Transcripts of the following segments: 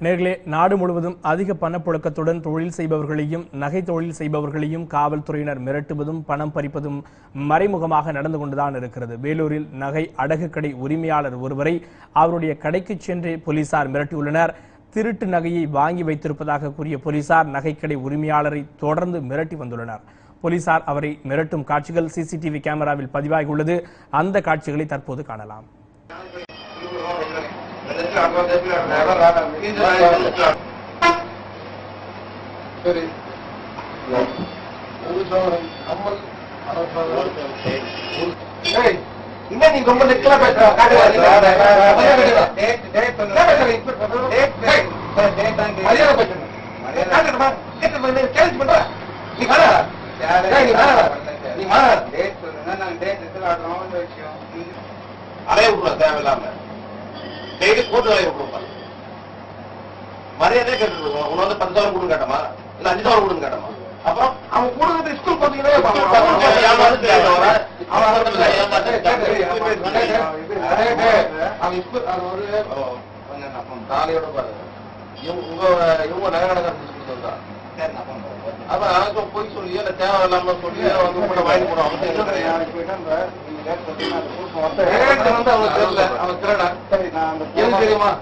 நேர்களே நாடு முழுவதும் அதிக பணப்புழக்கத்துடன் தொழில் செய்பவர்களையும் நகை தொழில் செய்பவர்களையும் காவல்துறையினர் மிரட்டுவதும் பணம் பறிப்பதும் மறைமுகமாக நடந்து கொண்டுதான் இருக்கிறது வேலூரில் நகை அடகு கடை உரிமையாளர் ஒருவரை அவருடைய கடைக்கு சென்று போலீசார் மிரட்டியுள்ளனர் திருட்டு நகையை வாங்கி வைத்திருப்பதாக கூறிய போலீசார் நகைக்கடை உரிமையாளரை தொடர்ந்து மிரட்டி வந்துள்ளனர் போலீசார் அவரை மிரட்டும் காட்சிகள் சிசிடிவி கேமராவில் பதிவாகியுள்ளது அந்த காட்சிகளை தற்போது காணலாம் சரி ஒரு சவரன் கம்மல் அரை சவரன் ஏய், என்ன நீ ரொம்ப நெக்கலா பேசுற காட்டு மரியாதை பேசுங்க காட்டுமா கேள்வி பண்ற நீ காண நீ காண நீ மாற அலைய விடுற தேவையில்லாம டெய்லி கோர்ட்டு அலைய விடுவோம் மரியாதையே கேட்டு உன்னை வந்து பத்து சவரம் கொடுன்னு கேட்டமா இல்ல அஞ்சு சவரம் கொடுன்னு கேட்டமா அப்புறம் அவன் கொடுக்குறது ஸ்கூல் பார்த்தீங்கன்னா அவன் ஸ்கூல் அது ஒரு தாலியோட பாருங்க இவங்க உங்க இவங்க நகை கணக்கு சொல்றா அப்ப அவங்க போய் சொல்லி இல்ல தேவையில்லாம சொல்லி வந்து உங்களை வாங்கி போடும் அவங்க வந்து அவனுக்கு தெரியல அவன் திருடா எது தெரியுமா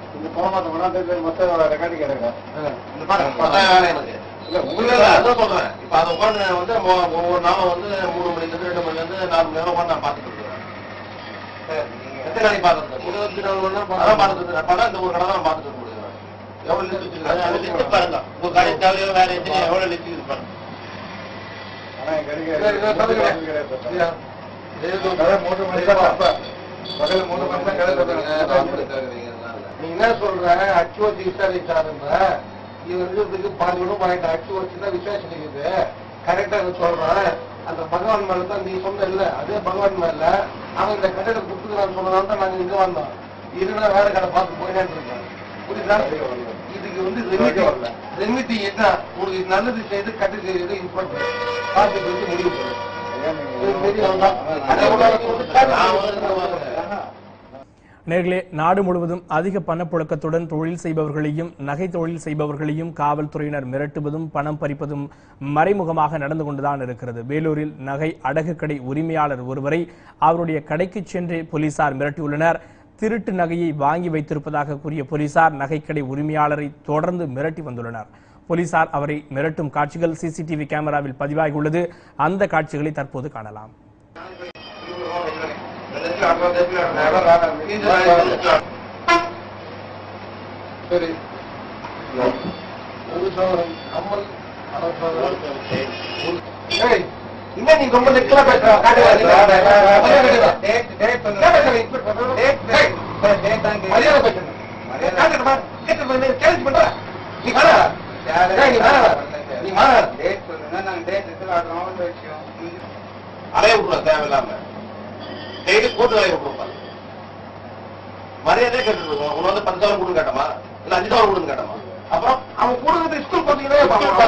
இந்த பாருங்க பத்தாயிரம் வேலை எனக்கு இல்ல, இல்ல, இல்ல, அதான் சொல்றேன். இப்ப அதை உட்கார்ந்து வந்து மொ- ஒவ்வொரு நாளும் வந்து மூணு மணில இருந்து ரெண்டு மணில இருந்து நாலு மணி நேரம் உட்கார்ந்து நான் பார்த்துட்டு இருக்கிறேன். எத்தனை நாளைக்கு பார்க்கறது? இருபத்தி நாலு மணி நேரம் அதான் பார்த்துட்டு இருக்கிறேன். பணம் இந்த ஒரு கடை தான் பார்த்துட்டு இருக்கிறேன். எவ்வளவு list வச்சிருக்காங்க? அந்த list பாருங்க. உங்க கடை தேவையோ வேற எதுவும் எவ்வளவு list இருக்கு பாருங்க. நீ என்ன சொல்ற அச்சு வச்சு விசாரிச்சாருன்ற இவர் இதுக்கு பாஞ்சு விட வாங்கிட்ட அச்சு வச்சுன்னா விசேஷம் இருக்குது கரெக்டா சொல்றேன் அந்த பகவான் மேல தான் நீ சொன்ன இல்ல அதே பகவான் மேல அவன் இந்த கட்டடத்தை கொடுத்துக்கிறான்னு சொன்னதால தான் நாங்க இங்க வந்தோம் இருந்தா வேற கடை பார்த்து போயிட்டேன்னு இருக்கோம் புரியுதா இதுக்கு வந்து ரெமிட்டி ரெமிட்டி என்ன உங்களுக்கு நல்லது செய்து கட்டு செய்யறது இம்பார்ட்டன்ட் பார்த்து போயிட்டு முடிவு பண்ணும் இது தெரியும் தான். அதை உங்களால சொல்லிட்டு நான் வந்து இந்த மாதிரி- நேர்களே நாடு முழுவதும் அதிக பணப்புழக்கத்துடன் தொழில் செய்பவர்களையும் நகை தொழில் செய்பவர்களையும் காவல்துறையினர் மிரட்டுவதும் பணம் பறிப்பதும் மறைமுகமாக நடந்து கொண்டுதான் இருக்கிறது வேலூரில் நகை அடகு கடை உரிமையாளர் ஒருவரை அவருடைய கடைக்கு சென்று போலீசார் மிரட்டியுள்ளனர் திருட்டு நகையை வாங்கி வைத்திருப்பதாக கூறிய போலீசார் நகைக்கடை உரிமையாளரை தொடர்ந்து மிரட்டி வந்துள்ளனர் போலீசார் அவரை மிரட்டும் காட்சிகள் சிசிடிவி கேமராவில் பதிவாகியுள்ளது அந்த காட்சிகளை தற்போது காணலாம் சரி ஒரு சவரன் கம்மல் அரை சவரன் ஏய், என்ன நீ ரொம்ப நெக்கலா பேசுற காட்டு மரியாதை பேசுங்க காட்டுமா கேள்வி பண்ற நீ காண நீ மாற நீ மாற அலைய விடுற தேவையில்லாம டெய்லி கோர்ட்டு அலைய விடுவோம் பாருங்க. மரியாதையே கேட்டு உன்னை வந்து பத்து சவரம் கொடுன்னு கேட்டமா இல்ல அஞ்சு சவரம் கொடுன்னு கேட்டமா அப்புறம் அவன் கொடுக்குறது ஸ்கூல் பார்த்தீங்கன்னா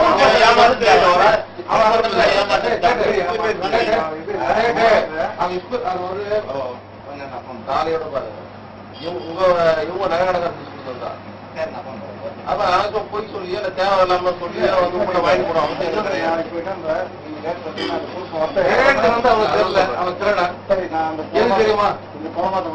அவன் ஸ்கூல் அது ஒரு தாலியோட பாருங்க இவங்க உங்க இவங்க நகை கணக்கு சொல்றா அப்ப அவங்க போய் சொல்லி இல்ல தேவையில்லாம சொல்லி வந்து உங்களை வாங்கி போடும் அவங்க வந்து அவனுக்கு தெரியல அவன் திருடா எது தெரியுமா இந்த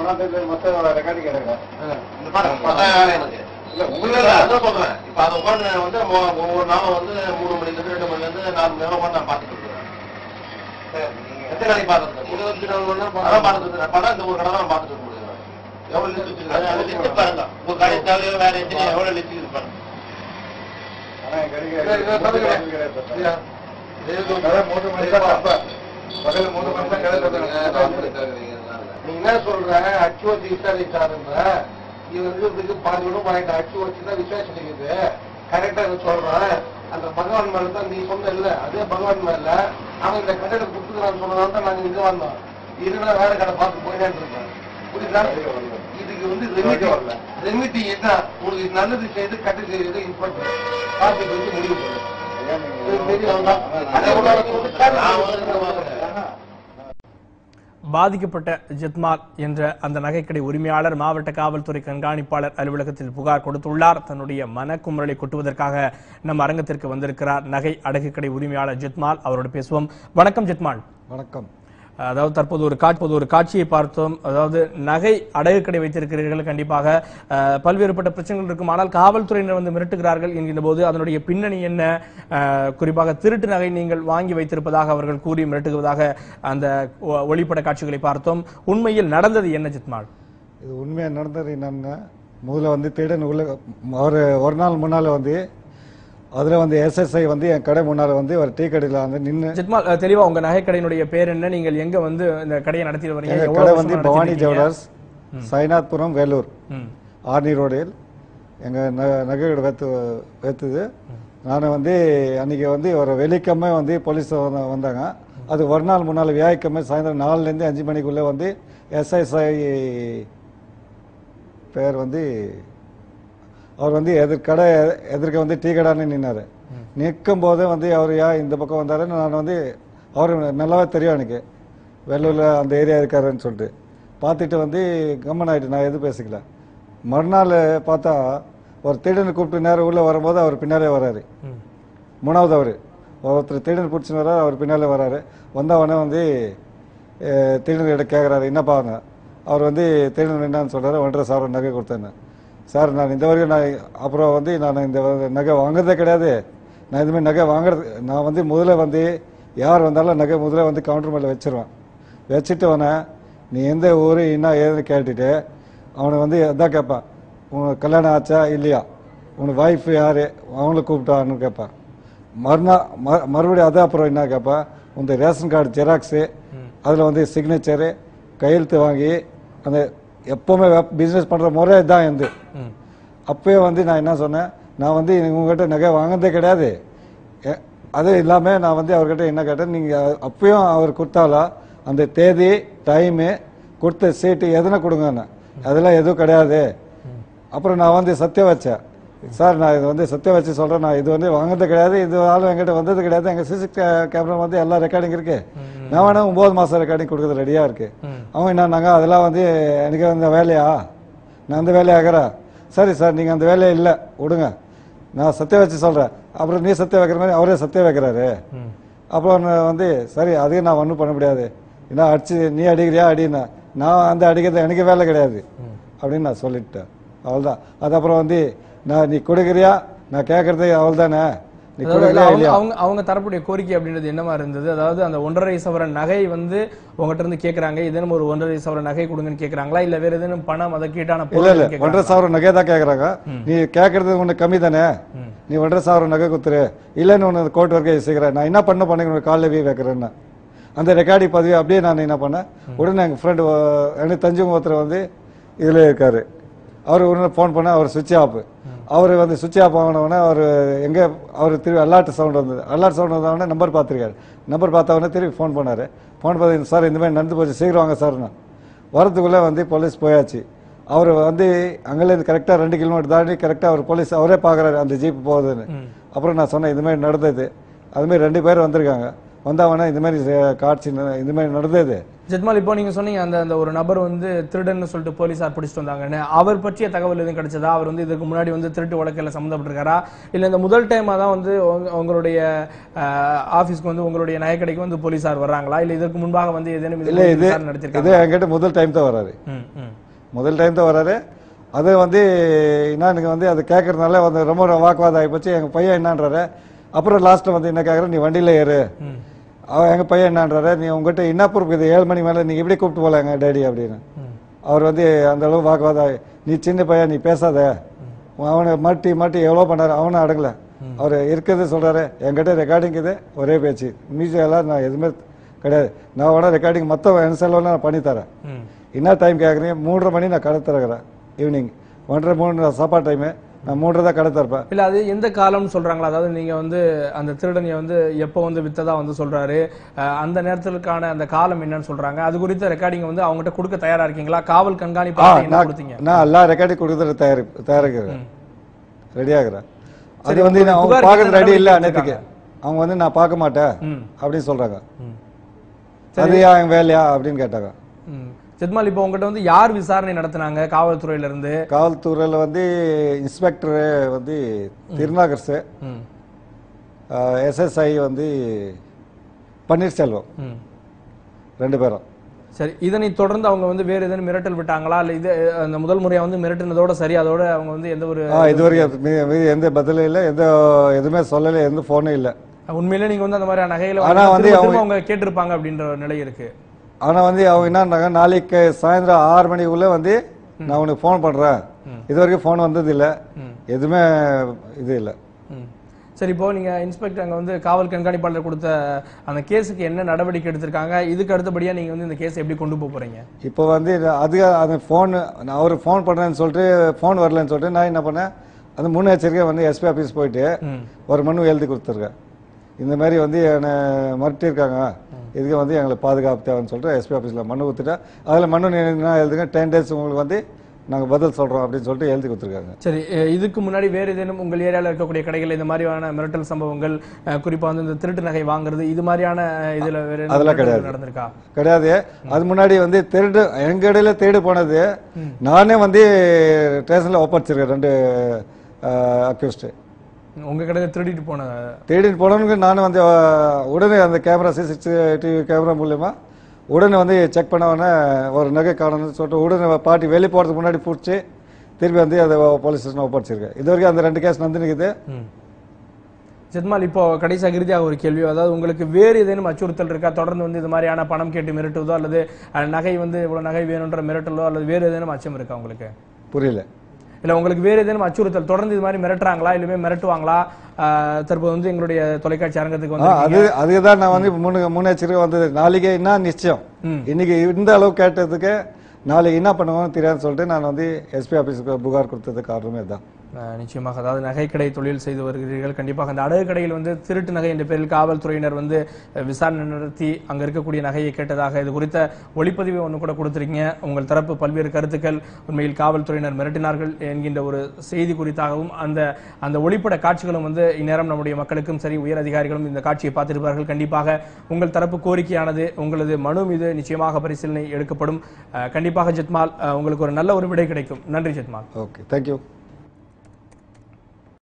பாருங்க பத்தாயிரம் வேலை எனக்கு இல்ல, இல்ல, அதான் சொல்றேன். இப்ப அதை உட்கார்ந்து வந்து மொ- ஒவ்வொரு நாளும் வந்து மூணு மணில இருந்து ரெண்டு மணில இருந்து நாலு மணி நேரம் உட்கார்ந்து நான் பார்த்துட்டு இருக்கிறேன். எத்தனை நாளைக்கு பார்க்கறது? இருபத்தி நாலு மணி நேரம் அதான் பார்த்துட்டு இருக்கிறேன். பணம் இந்த ஒரு கடை தான் பார்த்துட்டு இருக்கிறேன். எவ்வளவு list வச்சிருக்காங்க? அந்த list பாருங்க. உங்க கடை தேவையோ வேற எதுவும் எவ்வளவு list இருக்கு பாருங்க. நீ என்ன சொல்ற அச்சு வச்சு விசாரிச்சாருன்ற இவர் இதுக்கு பாஞ்சு விட வாங்கிட்ட அச்சு வச்சுன்னா விசேஷம் இருக்குது கரெக்டா சொல்றேன் அந்த பகவான் மேல தான் நீ சொன்ன இல்ல அதே பகவான் மேல அவன் இந்த கட்டடத்தை கொடுத்துக்கிறான்னு சொன்னதால தான் நாங்க இங்க வந்தோம் இருந்தா வேற கடை பார்த்து போயிட்டேன்னு இருக்கோம் புரியுதா இதுக்கு வந்து ரெமிட்டி ரெமிட்டி என்ன உங்களுக்கு நல்லது செய்து கட்டு செய்யறது இம்பார்ட்டன்ட் பார்த்து போயிட்டு முடிவு பண்ணும் இது தெரியும் தான். அதை உங்களால சொல்லிட்டு நான் வந்து இந்த மாதிரி பாதிக்கப்பட்ட ஜெத்மால் என்ற அந்த நகைக்கடை உரிமையாளர் மாவட்ட காவல்துறை கண்காணிப்பாளர் அலுவலகத்தில் புகார் கொடுத்துள்ளார் தன்னுடைய மனக்குமுறலை கொட்டுவதற்காக நம் அரங்கத்திற்கு வந்திருக்கிறார் நகை அடகுக்கடை உரிமையாளர் ஜெத்மால் அவரோடு பேசுவோம் வணக்கம் ஜெத்மால் வணக்கம் அதாவது தற்போது ஒரு காட்சி இப்போது ஒரு காட்சியை பார்த்தோம் அதாவது நகை அடகு கடை வைத்திருக்கிறீர்கள் கண்டிப்பாக அஹ், பல்வேறுபட்ட பிரச்சனைகள் இருக்கும் ஆனால் காவல்துறையினர் வந்து மிரட்டுகிறார்கள் என்கின்ற போது அதனுடைய பின்னணி என்ன அஹ், குறிப்பாக திருட்டு நகை நீங்கள் வாங்கி வைத்திருப்பதாக அவர்கள் கூறி மிரட்டுவதாக அந்த ஒ- ஒளிப்பட காட்சிகளை பார்த்தோம் உண்மையில் நடந்தது என்ன ஜித்மால் இது உண்மையாக நடந்தது என்னன்னா முதல்ல வந்து திருடன் உள்ள ஒரு ஒரு நாள் முன்னால் வந்து அதில் வந்து எஸ்எஸ்ஐ வந்து என் கடை முன்னால் வந்து ஒரு டீ கடையில் வந்து நின்று ஜித்மால் அஹ், தெளிவா உங்க நகை கடையினுடைய பேர் என்ன நீங்கள் எங்க வந்து இந்த கடையை நடத்திட்டு வரீங்க எங்கள் எவ்வளவு கடை வருஷமா வந்து நடத்திட்டு பவானி இருக்கீங்க? ஜுவலர்ஸ் சைனாத்புரம் வேலூர் ம். ஆர்னி ரோடில் எங்கள் ந நகை கடை வைத்து வைத்தது நான் வந்து அன்றைக்கி வந்து ஒரு வெள்ளிக்கிழமை வந்து போலீஸ் வந்த- வந்தாங்க அது ஒரு நாள் முன்னால் வியாழக்கிழமை சாயந்தரம் நாலுலேருந்து அஞ்சு மணிக்குள்ளே வந்து எஸ்ஐஎஸ்ஐ பேர் வந்து அவர் வந்து எதிர் கடை எதிர்க்க வந்து டீ கடான்னு நின்னாரு நிற்கும் போது வந்து அவர் யா இந்த பக்கம் வந்தாரு நான் வந்து அவர் நல்லாவே தெரியும் எனக்கு வெள்ளூரில் அந்த ஏரியா இருக்காருன்னு சொல்லிட்டு பார்த்துட்டு வந்து கம்மன் ஆயிட்டு நான் எதுவும் பேசிக்கல மறுநாள் பார்த்தா ஒரு திருடனை கூப்பிட்டு நேரம் உள்ளே வரும்போது அவர் பின்னாலே வராரு ம். மூணாவது அவர் ஒருத்தர் திருடன் பிடிச்சின்னு வர்றாரு அவர் பின்னாலே வராரு வந்தவொடனே வந்து அஹ், திருடன்கிட்ட கேட்குறாரு என்னப்பாங்க அவர் வந்து திருடன் என்னன்னு சொல்கிறாரு ஒன்றரை சார் நகை கொடுத்தேன்னு சார் நான் இந்த வரைக்கும் நான் அப்புறம் வந்து நான் இந்த வ- நகை வாங்குறதே கிடையாது நான் இதுமாதிரி நகை வாங்குறது நான் வந்து முதல்ல வந்து யார் வந்தாலும் நகை முதல்ல வந்து கவுண்டர் மேலே வச்சிருவேன் வச்சுட்டு அவனை நீ எந்த ஊர் என்ன ஏதுன்னு கேட்டுட்டு அவனை வந்து அதான் கேட்பான் உனக்கு கல்யாணம் ஆச்சா இல்லையா உனக்கு ஒய்ஃப் யார் அவங்கள கூப்பிட்டான்னு கேட்பான் மறுநாள் ம மறுபடியும் அது அப்புறம் என்ன கேட்பேன் உந்த ரேஷன் கார்டு ஜெராக்ஸு அதில் வந்து சிக்னேச்சரு கையெழுத்து வாங்கி அந்த எப்போவுமே பிஸ்னஸ் பண்ணுற முறை தான் எந்து ம். அப்பயே வந்து நான் என்ன சொன்னேன் நான் வந்து உங்ககிட்ட நகை வாங்கினதே கிடையாது எ- அது இல்லாமல் நான் வந்து அவர்கிட்ட என்ன கேட்டேன் நீங்கள் அப்பயும் அவர் கொடுத்தாலா அந்த தேதி டைமு கொடுத்த சீட்டு எதனா கொடுங்கன்னு அதெல்லாம் எதுவும் கிடையாது அப்புறம் நான் வந்து சத்தியம் வச்சேன் சார் நான் இது வந்து சத்தியம் வச்சு சொல்கிறேன் நான் இது வந்து வாங்கினது கிடையாது இது ஆளும் என்கிட்ட வந்தது கிடையாது எங்கள் சிசி கேமரா வந்து எல்லா ரெக்கார்டிங் இருக்கு நான் வேணா ஒம்பது மாதம் ரெக்கார்டிங் கொடுக்குறது ரெடியாக இருக்கு அவங்க என்னன்னாங்க அதெல்லாம் வந்து எனக்கு அந்த வேலையா நான் அந்த வேலையை ஆகிறேன் சரி சார் நீங்கள் அந்த வேலையை இல்லை விடுங்க நான் சத்தியம் வச்சு சொல்கிறேன் அப்புறம் நீ சத்தியம் வைக்கிற மாதிரி அவரே சத்தியம் வைக்கிறாரு ம். அப்புறம் நான் வந்து சரி அதையும் நான் ஒன்றும் பண்ண முடியாது என்ன அடிச்சு நீ அடிக்கிறியா அடின்னா நான் அந்த அடிக்கிறது எனக்கு வேலை கிடையாது அப்படின்னு நான் சொல்லிட்டேன் அவ்வளோதான் அது அப்புறம் வந்து நான் நீ கொடுக்குறியா நான் கேட்கறது அவள் தானே நீ அதாவது கொடுக்குறியா அவங்க இல்லையா அவங்க அவங்க தரப்புடைய கோரிக்கை அப்படின்றது என்னவா இருந்தது அதாவது அந்த ஒன்றரை சவரன் நகை வந்து உங்ககிட்ட இருந்து கேக்குறாங்க ஏதேனும் ஒரு ஒன்றரை சவரன் நகை கொடுங்கன்னு கேக்குறாங்களா இல்ல வேற ஏதேனும் பணம் அதை கீட்டான இல்ல இல்ல ஒன்றரை சாவரம் நகை தான் கேட்குறாங்க நீ கேட்கறது உனக்கு கம்மி தானே ம். நீ ஒன்றரை சாவரம் நகை குத்துரு இல்லைன்னு ஒன்று கோர்ட் வரைக்கும் செய்கிறேன் நான் என்ன பண்ண பண்ணி உனக்கு காலைல போய் வைக்கிறேன்னா அந்த ரெக்கார்டிங் பதிவு அப்படியே நான் என்ன பண்ணேன் உடனே எங்கள் ஃப்ரெண்டு எனக்கு தெரிஞ்சவங்க ஒருத்தர் வந்து இதில் இருக்காரு அவர் உடனே ஃபோன் பண்ண அவர் சுவிட்ச் ஆஃப் அவர் வந்து சுவிட்ச் ஆஃப் ஆனவுடனே அவர் எங்கே அவர் திரும்பி அலாட் சவுண்ட் வந்தது அலாட் சவுண்ட் வந்தவொடனே நம்பர் பார்த்துருக்காரு நம்பர் பார்த்தவொடனே திரும்பி ஃபோன் பண்ணார் ஃபோன் பார்த்து சார் இந்த மாதிரி நடந்து போச்சு சீக்கிரம் வாங்க சார்னா வரதுக்குள்ளே வந்து போலீஸ் போயாச்சு அவர் வந்து அங்கேருந்து கரெக்டாக ரெண்டு கிலோமீட்டர் தாண்டி கரெக்டாக அவர் போலீஸ் அவரே பார்க்குறாரு அந்த ஜீப் போகுதுன்னு அப்புறம் நான் சொன்னேன் இந்த மாதிரி நடந்தது அது மாதிரி ரெண்டு பேர் வந்திருக்காங்க வந்தவொடனே இந்த மாதிரி சே- காட்சி ந- இந்த மாதிரி நடந்தது ஜெத்மால் இப்போ நீங்க சொன்னீங்க அந்த அந்த ஒரு நபர் வந்து திருடன்னு சொல்லிட்டு போலீசார் பிடிச்சிட்டு வந்தாங்கன்னு அவர் பற்றிய தகவல் எதுவும் கிடைச்சதா அவர் வந்து இதுக்கு முன்னாடி வந்து திருட்டு வழக்கில் சம்மந்தப்பட்டிருக்காரா இல்ல இந்த முதல் டைமா தான் வந்து உங்க- உங்களுடைய ஆபீஸ்க்கு வந்து உங்களுடைய நகைக்கடைக்கு வந்து போலீசார் வர்றாங்களா இல்ல இதற்கு முன்பாக வந்து ஏதேனும் இது இல்லை குறித்து இது விசாரணை இது நடத்திருக்காங்க என்கிட்ட முதல் டைம் தான் வராரு ம் ம் முதல் டைம் தான் வராரு அது வந்து என்ன எனக்கு வந்து அது கேட்கறதுனால வந்து ரொம்ப வாக்குவாதம் ஆகிப்போச்சு எங்கள் பையன் என்னன்றாரு அப்புறம் லாஸ்ட்டில் வந்து என்ன கேட்குறேன் நீ வண்டியில் ஏறு ம் அவன் எங்கள் பையன் என்னன்றாரு நீ உங்ககிட்ட என்ன பொறுப்பு இது ஏழு மணி மேலே நீ எப்படி கூப்பிட்டு போகல எங்கள் டேடி அப்படின்னு ம் அவர் வந்து அந்த அளவு வாக்குவாதம் ஆகி, நீ சின்ன பையன் நீ பேசாத அவனை மாட்டி மாட்டி எவ்வளோ பண்ணாரு அவனும் அடங்கல அவர் இருக்கிறது சொல்றாரு என்கிட்ட ரெக்கார்டிங் இது ஒரே பேச்சு மியூசிக் எல்லாம் நான் எதுவுமே கிடையாது நான் வேணா ரெக்கார்டிங் மற்ற என்ன செலவுலாம் நான் பண்ணி தரேன் ம் என்ன டைம் கேட்குறீங்க மூன்றரை மணி நான் கடை திறக்கிறேன் ஈவினிங் ஒன்றரை மூணு சாப்பாடு டைமு நான் மூன்றரை தான் கடை திறப்பேன் இல்ல அது எந்த காலம்னு சொல்றாங்களா அதாவது நீங்க வந்து அந்த திருடனை வந்து எப்போ வந்து வித்ததா வந்து சொல்றாரு அஹ் அந்த நேரத்திற்கான அந்த காலம் என்னன்னு சொல்றாங்க அது குறித்த ரெக்கார்டிங் வந்து அவங்ககிட்ட கொடுக்க தயாரா இருக்கீங்களா காவல் ஆ கண்காணிப்பு என்ன நான் கொடுத்தீங்க நான் எல்லா ரெக்கார்டிங் கொடுக்குறது தயாரி தயாரிக்கிறேன் ரெடியாகிறேன் அது சரி, வந்து உங்களுக்கு நான் அவங்க புகார் பார்க்கறது என்ன ரெடி இல்லை நடவடிக்கை அன்னைக்கு அவங்க வந்து நான் பார்க்க மாட்டேன் ம் அப்படின்னு சொல்றாங்க ம். அது என் வேலையா அப்படின்னு கேட்டாங்க ம். ஜெத்மால் இப்போ உங்ககிட்ட வந்து யார் விசாரணை நடத்துனாங்க காவல்துறையில இருந்து காவல்துறையில் வந்து இன்ஸ்பெக்டர் வந்து திருநாகர் சார் ம். எஸ்எஸ்ஐ வந்து பன்னீர்செல்வம் ம். ரெண்டு பேரும் சரி இதனை தொடர்ந்து அவங்க வந்து வேற எதுவும் மிரட்டல் விட்டாங்களா இல்ல இது அந்த முதல் முறையா வந்து மிரட்டினதோட சரி அதோட அவங்க வந்து எந்த ஒரு ஆ இதுவரைக்கும் மீ- மீதி எந்த பதிலும் இல்லை எந்த எதுவுமே சொல்லலை எந்த ஃபோனும் இல்லை உண்மையிலே நீங்க வந்து அந்த மாதிரி நகையில ஆனா வந்து திரும்ப அவங்க- திரும்ப அவங்க கேட்டிருப்பாங்க அப்படின்ற ஒரு நிலை இருக்கு ஆனால் வந்து அவங்க என்னன்னாங்க நாளைக்கு சாயந்தரம் ஆறு மணிக்குள்ளே வந்து நான் உனக்கு ஃபோன் பண்ணுறேன் இது வரைக்கும் ஃபோன் வந்தது இல்லை ம். எதுவுமே இது இல்லை ம். சரி இப்போ நீங்க இன்ஸ்பெக்டர் அங்க வந்து காவல் கண்காணிப்பாளர் கொடுத்த அந்த கேஸுக்கு என்ன நடவடிக்கை எடுத்திருக்காங்க இதுக்கு அடுத்தபடியா நீங்க வந்து இந்த கேஸை எப்படி கொண்டு போக போறீங்க இப்போ வந்து அது அந்த ஃபோன் நான் அவருக்கு ஃபோன் பண்ணுறேன்னு சொல்லிட்டு ஃபோன் வரலன்னு சொல்லிட்டு நான் என்ன பண்ணேன் அந்த முன்னெச்சரிக்கை வந்து எஸ்பி ஆஃபீஸ் போயிட்டு ம். ஒரு மனு எழுதி கொடுத்துருக்கேன் இந்த மாதிரி வந்து என்னை மிரட்டியிருக்காங்க இதுக்கு வந்து எங்களுக்கு பாதுகாப்பு தேவைன்னு சொல்லிட்டு எஸ்பி ஆஃபீஸில் மனு கொடுத்துட்டேன் அதில் மனு நீ என்ன எழுதுங்க டென் டேஸ் உங்களுக்கு வந்து நாங்கள் பதில் சொல்கிறோம் அப்படின்னு சொல்லிட்டு எழுதி கொடுத்துருக்காங்க சரி அஹ் இதுக்கு முன்னாடி வேறு ஏதேனும் உங்கள் ஏரியாவில் இருக்கக்கூடிய கடைகள் இந்த மாதிரியான மிரட்டல் சம்பவங்கள் அஹ் குறிப்பா வந்து இந்த திருட்டு நகை வாங்குறது இது மாதிரியான அஹ், இதுல வேற எதுவும் அதெல்லாம் மிரட்டல் கிடையாது. நடந்திருக்கா கிடையாது அது முன்னாடி வந்து திருடு எங்க இடையில தேடு போனது நானே வந்து ஸ்டேஷன்ல ஒப்படைச்சிருக்கேன் ரெண்டு அக்யூஸ்ட் உங்க கடையில திருடிட்டு போன தேடிட்டு போனவனுக்கு நானும் வந்து அஹ், உடனே அந்த கேமரா சிசிடிவி கேமரா மூலியமா உடனே வந்து செக் பண்ண உடனே ஒரு நகை காணணும்னு சொல்லிட்டு உடனே பாட்டி வெளியே போறதுக்கு முன்னாடி பிடிச்சி திருப்பி வந்து அதை போலீஸ் ஸ்டேஷன் ஒப்படைச்சிருக்கேன் இது வரைக்கும் அந்த ரெண்டு கேஸ் நடந்துருக்குது ம். ஜெத்மால் இப்போ கடைசியாக இறுதியாக ஒரு கேள்வி அதாவது உங்களுக்கு வேறு ஏதேனும் அச்சுறுத்தல் இருக்கா தொடர்ந்து வந்து இது மாதிரியான பணம் கேட்டு மிரட்டுவதோ அல்லது அஹ், நகை வந்து இவ்வளவு நகை வேணுன்ற மிரட்டலோ அல்லது வேறு ஏதேனும் அச்சம் இருக்கா உங்களுக்கு புரியல இல்ல உங்களுக்கு வேறு ஏதேனும் அச்சுறுத்தல் தொடர்ந்து இது மாதிரி மிரட்டுறாங்களா இல்லவே மிரட்டுவாங்களா அஹ், தற்போது வந்து எங்களுடைய தொலைக்காட்சி அரங்கத்துக்கு ஆ, வந்து அது அதுதான் நான் வந்து முன்னு முன்னெச்சரிக்கை வந்தது நாளைக்கு என்ன நிச்சயம் ம். இன்னைக்கு இந்த அளவு கேட்டதுக்கு நாளைக்கு என்ன பண்ணுவோம்னு தெரியாதுன்னு சொல்லிட்டு நான் வந்து எஸ்பி ஆஃபீஸுக்கு புகார் கொடுத்தது காரணமே தான் அஹ் நிச்சயமாக அதாவது நகைக்கடை தொழில் செய்து வருகிறீர்கள் கண்டிப்பாக அந்த அடகு கடையில் வந்து திருட்டு நகை என்ற பேரில் காவல்துறையினர் வந்து அஹ், விசாரணை நடத்தி அங்க இருக்கக்கூடிய நகையை கேட்டதாக இது குறித்த ஒளிப்பதிவை ஒன்று கூட கொடுத்திருக்கீங்க உங்கள் தரப்பு பல்வேறு கருத்துக்கள் உண்மையில் காவல்துறையினர் மிரட்டினார்கள் என்கின்ற ஒரு செய்தி குறித்தாகவும் அந்த அந்த ஒளிப்பட காட்சிகளும் வந்து இந்நேரம் நம்முடைய மக்களுக்கும் சரி உயர் அதிகாரிகளும் இந்த காட்சியை பார்த்திருப்பார்கள் கண்டிப்பாக உங்கள் தரப்பு கோரிக்கையானது உங்களது மனு மீது நிச்சயமாக பரிசீலனை எடுக்கப்படும் அஹ், கண்டிப்பாக ஜெத்மால் அஹ், உங்களுக்கு ஒரு நல்ல ஒரு விடை கிடைக்கும் நன்றி ஜெத்மால் ஓகே தேங்க்யூ